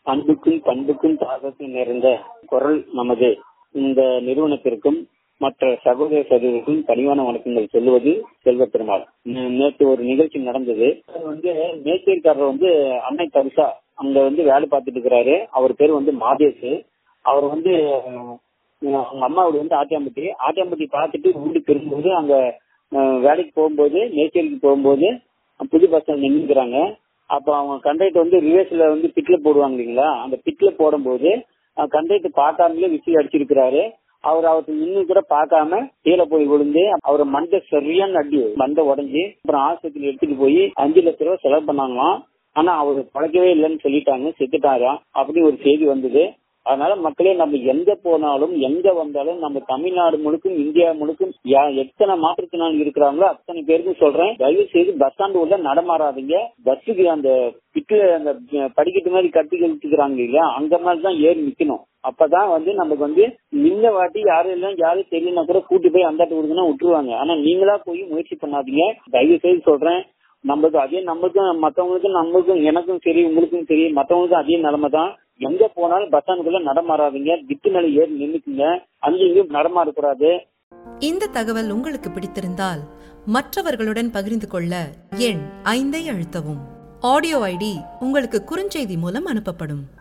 அன்புக்கும் பண்புக்கும் பாசத்துக்கும் நிறைந்த குரல் நமது இந்த நிறுவனத்திற்கும் மற்ற சகோதர சகோதரிக்கும் பணிவான வணக்கங்கள் சொல்லுவது செல்வ பெருமாள் நே- நேற்று ஒரு நிகழ்ச்சி நடந்தது அது வந்து மேச்சேரிக்காரர் வந்து அன்னை தரிசா அங்க வந்து வேலை பார்த்துட்டு இருக்கிறாரு அவர் பேர் வந்து மாதேஷ் அவர் வந்து அஹ், அவங்க அம்மா வீடு வந்து ஆட்டியாம்பட்டி ஆட்டியாம்பட்டி பார்த்துட்டு வீட்டுக்கு திரும்பும்போது அங்க அஹ், வேலைக்கு போகும்போது மேச்சேரிக்கு போகும்போது புது பஸ் ஸ்டாண்ட் நின்றுக்கிறாங்க அப்ப அவங்க கண்டக்டர் வந்து ரிவர்ஸ்ல வந்து பிட்ல போடுவாங்க இல்லைங்களா அந்த பிட்ல போடும்போது கண்டக்டர் பார்க்காமலே விசில் அடிச்சிருக்கிறாரு அவர் அவருக்கு நின்னு கூட பார்க்காம கீழே போய் விழுந்து அவர் மண்டை சரியான அடி மண்டை உடைஞ்சு அப்புறம் ஆஸ்பத்திரி எடுத்துட்டு போய் அஞ்சு லட்ச ரூபாய் செலவு பண்ணாங்களாம் ஆனா அவர் பழக்கவே இல்லைன்னு சொல்லிட்டாங்க செத்துட்டாராம் அப்படி ஒரு செய்தி வந்தது அதனால மக்களே நம்ம எங்க போனாலும் எங்க வந்தாலும் நம்ம தமிழ்நாடு முழுக்கும் இந்தியா முழுக்கும் யா- எத்தனை மாற்றுத்திறனாளி இருக்கிறாங்களோ அத்தனை பேருக்கும் சொல்றேன் தயவு செய்து பஸ் ஸ்டாண்டு உள்ள நடமாறாதீங்க பஸ்ஸுக்கு அந்த பிட்டு அந்த படிக்கட்டு மாதிரி கட்டி கட்டிக்கிறாங்க இல்லையா அங்க மாதிரி தான் ஏறி நிக்கணும் அப்பதான் வந்து நமக்கு வந்து நின்ன வாட்டி யாரும் இல்லை யாரும் தெரியலனா கூட கூட்டி போய் அந்தாட்டு விடுங்கன்னா விட்டுருவாங்க ஆனா நீங்களா போய் முயற்சி பண்ணாதீங்க தயவு செய்து சொல்றேன் நம்மளுக்கு அதே நம்மளுக்கும் மத்தவங்களுக்கும் நம்மளுக்கும் எனக்கும் சரி உங்களுக்கும் சரி மத்தவங்களுக்கும் அதே நிலைமை தான் எங்க போனாலும் பஸ் ஸ்டாண்டுக்குள்ள நடமாறாதீங்க திட்டு மேல ஏறி நின்னுக்குங்க அங்கேயும் இங்கேயும் நடமாடக்கூடாது இந்த தகவல் உங்களுக்கு பிடித்திருந்தால் மற்றவர்களுடன் பகிர்ந்து கொள்ள எண் ஐந்தை அழுத்தவும் ஆடியோ ஐடி உங்களுக்கு குறுஞ்செய்தி மூலம் அனுப்பப்படும்